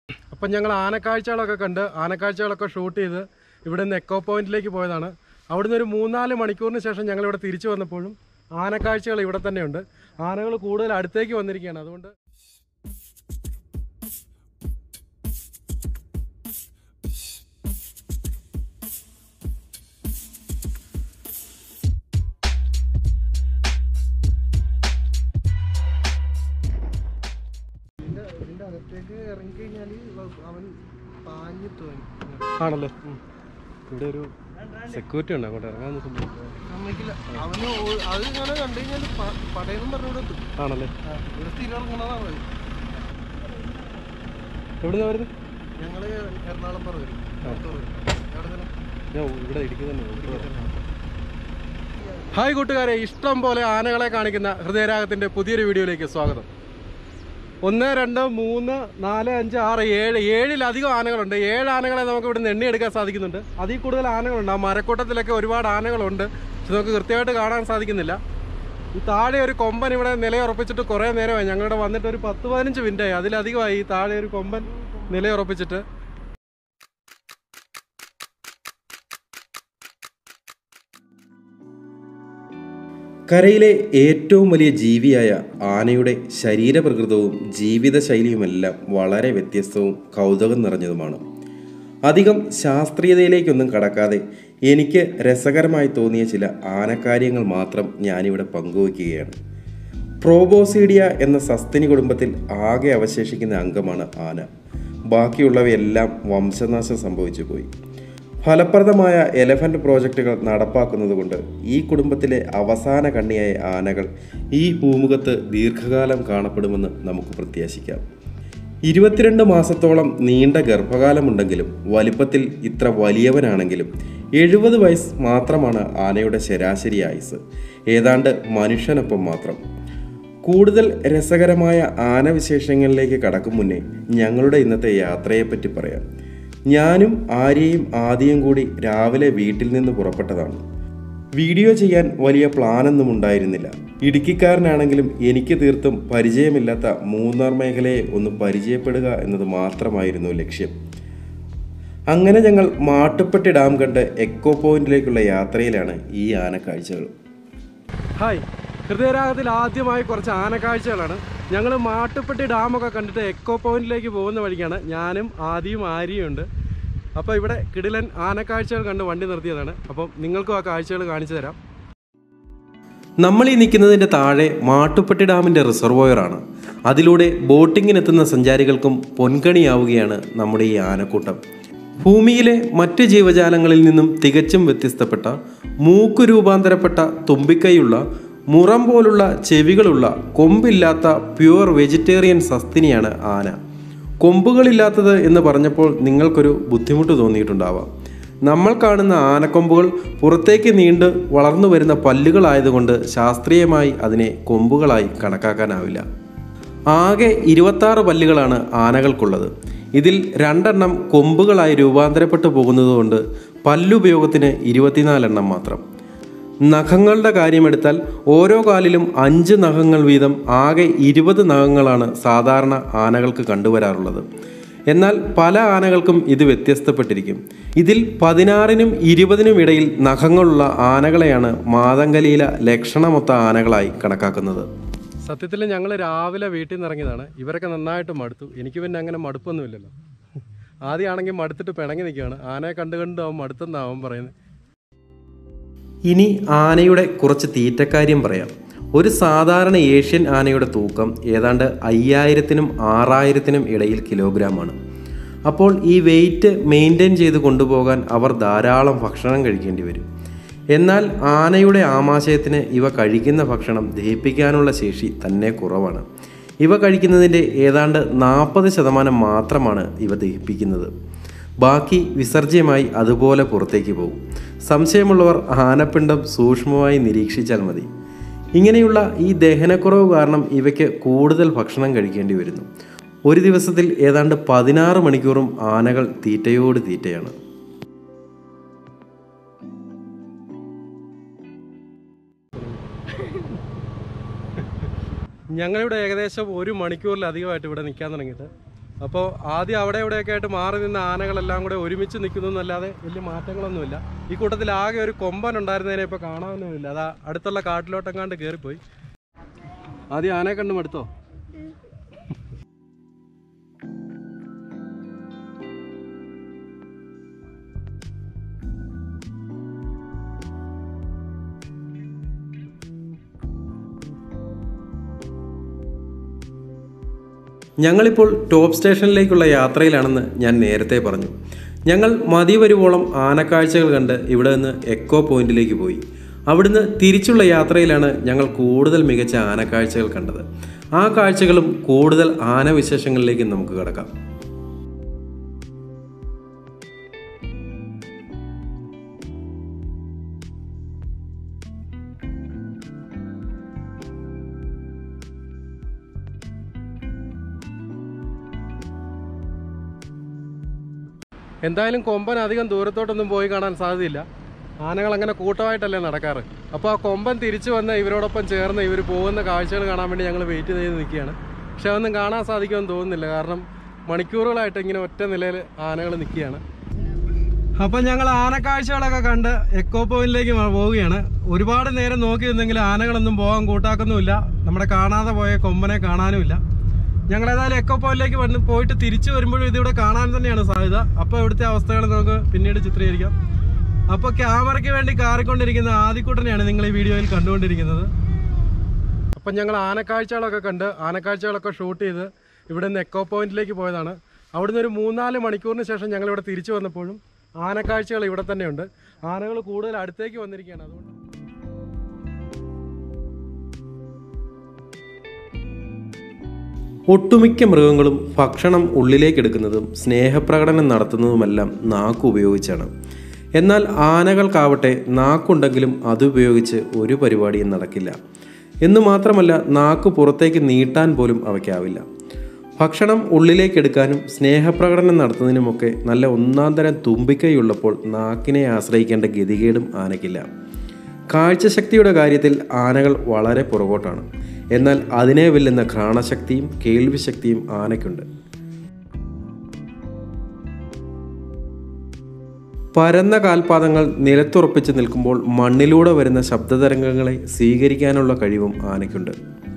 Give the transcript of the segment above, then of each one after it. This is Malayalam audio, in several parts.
അപ്പം ഞങ്ങൾ ആനക്കാഴ്ചകളൊക്കെ കണ്ട് ആനക്കാഴ്ചകളൊക്കെ ഷൂട്ട് ചെയ്ത് ഇവിടെ നിന്ന് എക്കോ പോയിന്റിലേക്ക് പോയതാണ് അവിടുന്ന് ഒരു മൂന്നാല് മണിക്കൂറിന് ശേഷം ഞങ്ങൾ ഇവിടെ തിരിച്ചു വന്നപ്പോഴും ആനക്കാഴ്ചകൾ ഇവിടെ തന്നെയുണ്ട് ആനകൾ കൂടുതൽ അടുത്തേക്ക് വന്നിരിക്കുകയാണ് അതുകൊണ്ട് ഇതിന്റെ അകത്തേക്ക് ഇറങ്ങി കഴിഞ്ഞാല് അവൻ പാഞ്ഞു തോന്നി ആണല്ലേ ഇവിടെ ഒരു സെക്യൂരിറ്റി ഉണ്ട് അങ്ങോട്ട് ഇറങ്ങാൻ സമ്മതിക്കില്ല അവന് ഓ- അത് ഇങ്ങനെ കണ്ടു കഴിഞ്ഞാല് പടയെന്നും പറഞ്ഞു ഇവിടെ എത്തും ആണല്ലേ ആ, ഇവിടെ സ്ഥിരം ഇറങ്ങണതാണ് അത്. എവിടുന്ന വരുന്നത് ഞങ്ങള് എറണാകുളം പറഞ്ഞു വരും എവിടെ തന്നെ ഞാൻ ഇവിടെ ഇടുക്കി തന്നെ ഹായ് കൂട്ടുകാരെ ഇഷ്ടം പോലെ ആനകളെ കാണിക്കുന്ന ഹൃദയരാഗത്തിന്റെ പുതിയൊരു വീഡിയോയിലേക്ക് സ്വാഗതം ഒന്ന് രണ്ട് മൂന്ന് നാല് അഞ്ച് ആറ് ഏഴ് ഏഴിലധികം ആനകളുണ്ട് ഏഴ് ആനകളെ നമുക്ക് ഇവിടുന്ന് എണ്ണിയെടുക്കാൻ സാധിക്കുന്നുണ്ട് അതിൽ കൂടുതൽ ആനകളുണ്ട് ആ മരക്കൂട്ടത്തിലൊക്കെ ഒരുപാട് ആനകളുണ്ട് പക്ഷെ നമുക്ക് കൃത്യമായിട്ട് കാണാൻ സാധിക്കുന്നില്ല ഈ താഴെ ഒരു കൊമ്പൻ ഇവിടെ നിലയുറപ്പിച്ചിട്ട് കുറേ നേരമായി ഞങ്ങളുടെ വന്നിട്ട് ഒരു പത്ത് പതിനഞ്ച് മിനിറ്റായി അതിലധികമായി ഈ താഴെ ഒരു കൊമ്പൻ നിലയുറപ്പിച്ചിട്ട് കരയിലെ ഏറ്റവും വലിയ ജീവിയായ ആനയുടെ ശരീരപ്രകൃതവും ജീവിതശൈലിയുമെല്ലാം വളരെ വ്യത്യസ്തവും കൗതുകം നിറഞ്ഞതുമാണ് അധികം ശാസ്ത്രീയതയിലേക്കൊന്നും കടക്കാതെ എനിക്ക് രസകരമായി തോന്നിയ ചില ആനക്കാര്യങ്ങൾ മാത്രം ഞാനിവിടെ പങ്കുവയ്ക്കുകയാണ് പ്രോബോസീഡിയ എന്ന സസ്തിനി കുടുംബത്തിൽ ആകെ അവശേഷിക്കുന്ന അംഗമാണ് ആന ബാക്കിയുള്ളവയെല്ലാം വംശനാശം സംഭവിച്ചു പോയി ഫലപ്രദമായ എലഫന്റ് പ്രോജക്റ്റുകൾ നടപ്പാക്കുന്നതുകൊണ്ട് ഈ കുടുംബത്തിലെ അവസാന കണ്ണിയായ ആനകൾ ഈ ഭൂമുഖത്ത് ദീർഘകാലം കാണപ്പെടുമെന്ന് നമുക്ക് പ്രത്യാശിക്കാം ഇരുപത്തിരണ്ട് മാസത്തോളം നീണ്ട ഗർഭകാലമുണ്ടെങ്കിലും വലിപ്പത്തിൽ ഇത്ര വലിയവനാണെങ്കിലും എഴുപത് വയസ്സ് മാത്രമാണ് ആനയുടെ ശരാശരി ആയുസ് ഏതാണ്ട് മനുഷ്യനൊപ്പം മാത്രം കൂടുതൽ രസകരമായ ആനവിശേഷങ്ങളിലേക്ക് കടക്കും മുന്നേ ഞങ്ങളുടെ ഇന്നത്തെ യാത്രയെപ്പറ്റി പറയാം ഞാനും ആര്യയും ആദ്യം കൂടി രാവിലെ വീട്ടിൽ നിന്ന് പുറപ്പെട്ടതാണ് വീഡിയോ ചെയ്യാൻ വലിയ പ്ലാനൊന്നും ഉണ്ടായിരുന്നില്ല ഇടുക്കിക്കാരനാണെങ്കിലും എനിക്ക് തീർത്തും പരിചയമില്ലാത്ത മൂന്നാർ മേഖലയെ ഒന്ന് പരിചയപ്പെടുക എന്നത് മാത്രമായിരുന്നു ലക്ഷ്യം അങ്ങനെ ഞങ്ങൾ മാട്ടുപ്പെട്ടി ഡാം കണ്ട് എക്കോ പോയിന്റിലേക്കുള്ള യാത്രയിലാണ് ഈ ആനക്കാഴ്ചകൾ ഹായ് ഹൃദയരാഗത്തിൽ ആദ്യമായി കുറച്ച് ആനക്കാഴ്ചകളാണ് ഞങ്ങൾ മാട്ടുപ്പെട്ടി ഡാമൊക്കെ കണ്ടിട്ട് എക്കോ പോയിന്റിലേക്ക് പോകുന്ന വഴിക്കാണ് ഞാനും ആദിയും ആര്യയും ഉണ്ട് അപ്പോൾ ഇവിടെ കിടിലൻ ആനക്കാഴ്ചകൾ കണ്ട് വണ്ടി നിർത്തിയതാണ് അപ്പം നിങ്ങൾക്കും ആ കാഴ്ചകൾ കാണിച്ചു തരാം നമ്മൾ ഈ നിൽക്കുന്നതിൻ്റെ താഴെ മാട്ടുപ്പെട്ടി ഡാമിൻ്റെ റിസർവോയറാണ് അതിലൂടെ ബോട്ടിങ്ങിനെത്തുന്ന സഞ്ചാരികൾക്കും പൊൻകണിയാവുകയാണ് നമ്മുടെ ഈ ആനക്കൂട്ടം ഭൂമിയിലെ മറ്റ് ജീവജാലങ്ങളിൽ നിന്നും തികച്ചും വ്യത്യസ്തപ്പെട്ട മൂക്കു രൂപാന്തരപ്പെട്ട തുമ്പിക്കൈയുള്ള മുറം പോലുള്ള ചെവികളുള്ള കൊമ്പില്ലാത്ത പ്യുവർ വെജിറ്റേറിയൻ സസ്തിനിയാണ് ആന കൊമ്പുകളില്ലാത്തത് എന്ന് പറഞ്ഞപ്പോൾ നിങ്ങൾക്കൊരു ബുദ്ധിമുട്ട് തോന്നിയിട്ടുണ്ടാവാം നമ്മൾ കാണുന്ന ആനക്കൊമ്പുകൾ പുറത്തേക്ക് നീണ്ട് വളർന്നു വരുന്ന പല്ലുകളായതുകൊണ്ട് ശാസ്ത്രീയമായി അതിനെ കൊമ്പുകളായി കണക്കാക്കാനാവില്ല ആകെ ഇരുപത്താറ് പല്ലുകളാണ് ആനകൾക്കുള്ളത് ഇതിൽ രണ്ടെണ്ണം കൊമ്പുകളായി രൂപാന്തരപ്പെട്ടു പോകുന്നതുകൊണ്ട് പല്ലുപയോഗത്തിന് ഇരുപത്തിനാലെണ്ണം മാത്രം നഖങ്ങളുടെ കാര്യമെടുത്താൽ ഓരോ കാലിലും അഞ്ച് നഖങ്ങൾ വീതം ആകെ ഇരുപത് നഖങ്ങളാണ് സാധാരണ ആനകൾക്ക് കണ്ടുവരാറുള്ളത് എന്നാൽ പല ആനകൾക്കും ഇത് വ്യത്യസ്തപ്പെട്ടിരിക്കും ഇതിൽ പതിനാറിനും ഇരുപതിനും ഇടയിൽ നഖങ്ങളുള്ള ആനകളെയാണ് മാതങ്കലിയിലെ ലക്ഷണമൊത്ത ആനകളായി കണക്കാക്കുന്നത് സത്യത്തിൽ ഞങ്ങൾ രാവിലെ വീട്ടിൽ നിന്ന് ഇറങ്ങിയതാണ് ഇവരൊക്കെ നന്നായിട്ട് മടുത്തു എനിക്ക് പിന്നെ അങ്ങനെ മടുപ്പൊന്നുമില്ലല്ലോ ആദ്യമാണെങ്കിൽ മടുത്തിട്ട് പിണങ്ങി നിൽക്കുകയാണ് ആനയെ കണ്ടു കണ്ട് അവൻ മടുത്തെന്നാവും പറയുന്നത് ഇനി ആനയുടെ കുറച്ച് തീറ്റക്കാര്യം പറയാം ഒരു സാധാരണ ഏഷ്യൻ ആനയുടെ തൂക്കം ഏതാണ്ട് അയ്യായിരത്തിനും ആറായിരത്തിനും ഇടയിൽ കിലോഗ്രാമാണ് അപ്പോൾ ഈ വെയിറ്റ് മെയിൻറ്റെയിൻ ചെയ്ത് കൊണ്ടുപോകാൻ അവർ ധാരാളം ഭക്ഷണം കഴിക്കേണ്ടി വരും എന്നാൽ ആനയുടെ ആമാശയത്തിന് ഇവ കഴിക്കുന്ന ഭക്ഷണം ദഹിപ്പിക്കാനുള്ള ശേഷി തന്നെ കുറവാണ് ഇവ കഴിക്കുന്നതിൻ്റെ ഏതാണ്ട് നാൽപ്പത് ശതമാനം മാത്രമാണ് ഇവ ദഹിപ്പിക്കുന്നത് ബാക്കി വിസർജ്യമായി അതുപോലെ പുറത്തേക്ക് പോകും സംശയമുള്ളവർ ആനപ്പിണ്ടം സൂക്ഷ്മമായി നിരീക്ഷിച്ചാൽ മതി ഇങ്ങനെയുള്ള ഈ ദഹനക്കുറവ് കാരണം ഇവയ്ക്ക് കൂടുതൽ ഭക്ഷണം കഴിക്കേണ്ടി വരുന്നു ഒരു ദിവസത്തിൽ ഏതാണ്ട് പതിനാറ് മണിക്കൂറും ആനകൾ തീറ്റയോട് തീറ്റയാണ് ഞങ്ങളിവിടെ ഏകദേശം ഒരു മണിക്കൂറിലധികമായിട്ട് ഇവിടെ നിൽക്കാൻ തുടങ്ങിയിട്ട് അപ്പോൾ ആദ്യം അവിടെ ഇവിടെയൊക്കെ ആയിട്ട് മാറി നിന്ന ആനകളെല്ലാം കൂടെ ഒരുമിച്ച് നിൽക്കുന്നു എന്നല്ലാതെ വലിയ മാറ്റങ്ങളൊന്നുമില്ല ഈ കൂട്ടത്തിൽ ആകെ ഒരു കൊമ്പൻ ഉണ്ടായിരുന്നതിനെ ഇപ്പോൾ കാണാനൊന്നുമില്ല അതാ അടുത്തുള്ള കാട്ടിലോട്ടെങ്ങാണ്ട് കയറിപ്പോയി ആദ്യം ആനയെ കണ്ടു മടുത്തോ ഞങ്ങളിപ്പോൾ ടോപ്പ് സ്റ്റേഷനിലേക്കുള്ള യാത്രയിലാണെന്ന് ഞാൻ നേരത്തെ പറഞ്ഞു ഞങ്ങൾ മതി വരുവോളം ആനക്കാഴ്ചകൾ കണ്ട് ഇവിടെ നിന്ന് എക്കോ പോയിന്റിലേക്ക് പോയി അവിടുന്ന് തിരിച്ചുള്ള യാത്രയിലാണ് ഞങ്ങൾ കൂടുതൽ മികച്ച ആനക്കാഴ്ചകൾ കണ്ടത് ആ കാഴ്ചകളും കൂടുതൽ ആനവിശേഷങ്ങളിലേക്ക് നമുക്ക് കിടക്കാം എന്തായാലും കൊമ്പൻ അധികം ദൂരത്തോട്ടൊന്നും പോയി കാണാൻ സാധ്യതയില്ല ആനകൾ അങ്ങനെ കൂട്ടമായിട്ടല്ലേ നടക്കാറ് അപ്പോൾ ആ കൊമ്പൻ തിരിച്ചു വന്ന് ഇവരോടൊപ്പം ചേർന്ന് ഇവർ പോകുന്ന കാഴ്ചകൾ കാണാൻ വേണ്ടി ഞങ്ങൾ വെയിറ്റ് ചെയ്ത് നിൽക്കുകയാണ് പക്ഷെ അതൊന്നും കാണാൻ സാധിക്കുമെന്ന് തോന്നുന്നില്ല കാരണം മണിക്കൂറുകളായിട്ട് ഇങ്ങനെ ഒറ്റ നിലയിൽ ആനകൾ നിൽക്കുകയാണ് അപ്പം ഞങ്ങൾ ആനക്കാഴ്ചകളൊക്കെ കണ്ട് എക്കോ പോയിന്റിലേക്ക് പോവുകയാണ് ഒരുപാട് നേരം നോക്കി നിന്നെങ്കിൽ ആനകളൊന്നും പോകാൻ കൂട്ടാക്കുന്നുമില്ല നമ്മുടെ കാണാതെ പോയ കൊമ്പനെ കാണാനുമില്ല ഞങ്ങൾ ഏതായാലും എക്കോ പോയിന്റിലേക്ക് വന്ന് പോയിട്ട് തിരിച്ചു വരുമ്പോഴും ഇതിവിടെ കാണാൻ തന്നെയാണ് സാധ്യത അപ്പോൾ ഇവിടുത്തെ അവസ്ഥകൾ നമുക്ക് പിന്നീട് ചിത്രീകരിക്കാം അപ്പോൾ ക്യാമറയ്ക്ക് വേണ്ടി കാറിക്കൊണ്ടിരിക്കുന്ന ആദ്യക്കൂട്ടനെയാണ് നിങ്ങൾ ഈ വീഡിയോയിൽ കണ്ടുകൊണ്ടിരിക്കുന്നത് അപ്പം ഞങ്ങൾ ആനക്കാഴ്ചകളൊക്കെ കണ്ട് ആനക്കാഴ്ചകളൊക്കെ ഷൂട്ട് ചെയ്ത് ഇവിടെ നിന്ന് എക്കോ പോയിന്റിലേക്ക് പോയതാണ് അവിടുന്ന് ഒരു മൂന്നാല് മണിക്കൂറിന് ശേഷം ഞങ്ങൾ ഇവിടെ തിരിച്ചു വന്നപ്പോഴും ആനക്കാഴ്ചകൾ ഇവിടെ തന്നെയുണ്ട് ആനകൾ കൂടുതൽ അടുത്തേക്ക് വന്നിരിക്കുകയാണ് അതുകൊണ്ട് ഒട്ടുമിക്ക മൃഗങ്ങളും ഭക്ഷണം ഉള്ളിലേക്കെടുക്കുന്നതും സ്നേഹപ്രകടനം നടത്തുന്നതുമെല്ലാം നാക്ക് ഉപയോഗിച്ചാണ് എന്നാൽ ആനകൾക്കാവട്ടെ നാക്കുണ്ടെങ്കിലും അതുപയോഗിച്ച് ഒരു പരിപാടിയും നടക്കില്ല എന്നു മാത്രമല്ല നാക്ക് പുറത്തേക്ക് നീട്ടാൻ പോലും അവയ്ക്കാവില്ല ഭക്ഷണം ഉള്ളിലേക്കെടുക്കാനും സ്നേഹപ്രകടനം നടത്തുന്നതിനുമൊക്കെ നല്ല ഒന്നാന്തരം തുമ്പിക്കൈയുള്ളപ്പോൾ നാക്കിനെ ആശ്രയിക്കേണ്ട ഗതികേടും ആനയ്ക്കില്ല കാഴ്ചശക്തിയുടെ കാര്യത്തിൽ ആനകൾ വളരെ പുറകോട്ടാണ് എന്നാൽ അതിനെ വെല്ലുന്ന ഘ്രാണശക്തിയും കേൾവിശക്തിയും ആനയ്ക്കുണ്ട് പരന്ന കാൽപാദങ്ങൾ നിലത്തുറപ്പിച്ച് നിൽക്കുമ്പോൾ മണ്ണിലൂടെ വരുന്ന ശബ്ദതരംഗങ്ങളെ സ്വീകരിക്കാനുള്ള കഴിവും ആനയ്ക്കുണ്ട്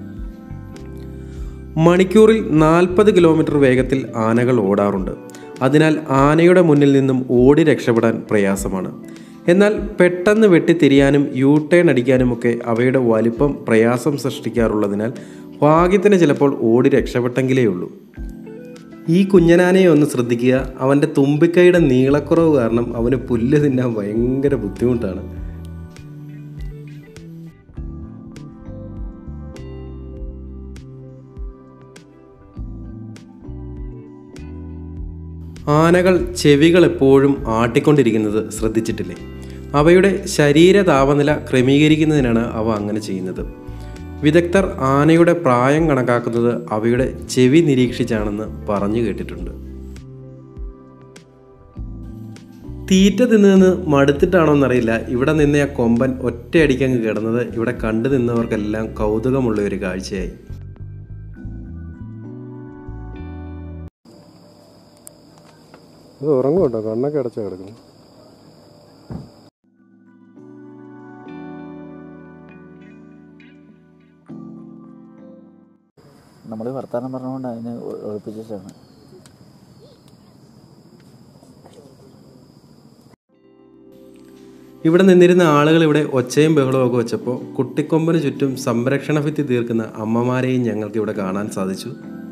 മണിക്കൂറിൽ നാൽപ്പത് കിലോമീറ്റർ വേഗത്തിൽ ആനകൾ ഓടാറുണ്ട് അതിനാൽ ആനയുടെ മുന്നിൽ നിന്നും ഓടി രക്ഷപ്പെടാൻ പ്രയാസമാണ് എന്നാൽ പെട്ടെന്ന് വെട്ടിത്തിരിയാനും യൂ ടേൺ അടിക്കാനുമൊക്കെ അവയുടെ വലിപ്പം പ്രയാസം സൃഷ്ടിക്കാറുള്ളതിനാൽ ഭാഗ്യത്തിന് ചിലപ്പോൾ ഓടി രക്ഷപ്പെട്ടെങ്കിലേ ഉള്ളൂ ഈ കുഞ്ഞനാനയെ ഒന്ന് ശ്രദ്ധിക്കുക അവൻ്റെ തുമ്പിക്കൈയുടെ നീളക്കുറവ് കാരണം അവന് പുല്ല് തിന്നാൻ ഭയങ്കര ബുദ്ധിമുട്ടാണ് ആനകൾ ചെവികൾ എപ്പോഴും ആട്ടിക്കൊണ്ടിരിക്കുന്നത് ശ്രദ്ധിച്ചിട്ടില്ലേ അവയുടെ ശരീര താപനില ക്രമീകരിക്കുന്നതിനാണ് അവ അങ്ങനെ ചെയ്യുന്നത് വിദഗ്ധർ ആനയുടെ പ്രായം കണക്കാക്കുന്നത് അവയുടെ ചെവി നിരീക്ഷിച്ചാണെന്ന് പറഞ്ഞു കേട്ടിട്ടുണ്ട് തീറ്റ തിന്ന് നിന്ന് മടുത്തിട്ടാണോന്നറിയില്ല ഇവിടെ നിന്ന ആ കൊമ്പൻ ഒറ്റയടിക്കങ്ങ് കിടന്നത് ഇവിടെ കണ്ടു നിന്നവർക്കെല്ലാം കൗതുകമുള്ള ഒരു കാഴ്ചയായി ഇത് ഉറങ്ങും കേട്ടോ കണ്ണൊക്കെ അടച്ച കിടക്കുന്നു നമ്മൾ വർത്തമാനം പറഞ്ഞുകൊണ്ട് അതിനെ ഒ- ഒഴിപ്പിച്ചിട്ടാണ് ഇവിടെ നിന്നിരുന്ന ആളുകൾ ഇവിടെ ഒച്ചയും ബഹളവും ഒക്കെ വെച്ചപ്പോൾ കുട്ടിക്കൊമ്പന് ചുറ്റും സംരക്ഷണ ഭിത്തി തീർക്കുന്ന അമ്മമാരെയും ഞങ്ങൾക്ക് ഇവിടെ കാണാൻ സാധിച്ചു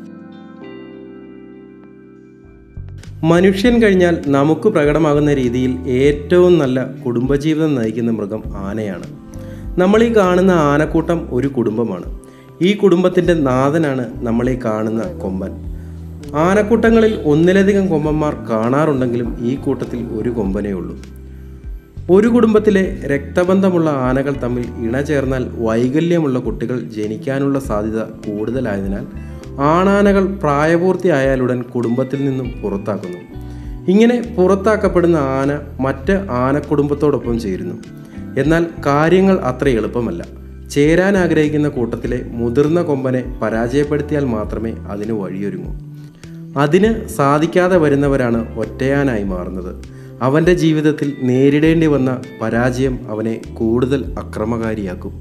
മനുഷ്യൻ കഴിഞ്ഞാൽ നമുക്ക് പ്രകടമാകുന്ന രീതിയിൽ ഏറ്റവും നല്ല കുടുംബജീവിതം നയിക്കുന്ന മൃഗം ആനയാണ് നമ്മൾ ഈ കാണുന്ന ആനക്കൂട്ടം ഒരു കുടുംബമാണ് ഈ കുടുംബത്തിൻ്റെ നാഥനാണ് നമ്മൾ ഈ കാണുന്ന കൊമ്പൻ ആനക്കൂട്ടങ്ങളിൽ ഒന്നിലധികം കൊമ്പന്മാർ കാണാറുണ്ടെങ്കിലും ഈ കൂട്ടത്തിൽ ഒരു കൊമ്പനേ ഉള്ളൂ ഒരു കുടുംബത്തിലെ രക്തബന്ധമുള്ള ആനകൾ തമ്മിൽ ഇണചേർന്നാൽ വൈകല്യമുള്ള കുട്ടികൾ ജനിക്കാനുള്ള സാധ്യത കൂടുതലായതിനാൽ ആണാനകൾ പ്രായപൂർത്തിയായാലുടൻ കുടുംബത്തിൽ നിന്നും പുറത്താക്കുന്നു ഇങ്ങനെ പുറത്താക്കപ്പെടുന്ന ആന മറ്റ് ആനക്കുടുംബത്തോടൊപ്പം ചേരുന്നു എന്നാൽ കാര്യങ്ങൾ അത്ര എളുപ്പമല്ല ചേരാൻ ആഗ്രഹിക്കുന്ന കൂട്ടത്തിലെ മുതിർന്ന കൊമ്പനെ പരാജയപ്പെടുത്തിയാൽ മാത്രമേ അതിന് വഴിയൊരുങ്ങൂ അതിന് സാധിക്കാതെ വരുന്നവരാണ് ഒറ്റയാനായി മാറുന്നത് അവൻ്റെ ജീവിതത്തിൽ നേരിടേണ്ടി വന്ന പരാജയം അവനെ കൂടുതൽ അക്രമകാരിയാക്കും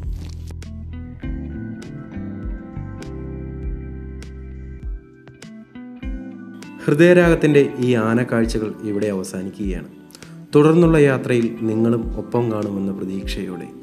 ഹൃദയരാഗത്തിൻ്റെ ഈ ആനക്കാഴ്ചകൾ ഇവിടെ അവസാനിക്കുകയാണ് തുടർന്നുള്ള യാത്രയിൽ നിങ്ങളും ഒപ്പം കാണുമെന്ന പ്രതീക്ഷയോടെ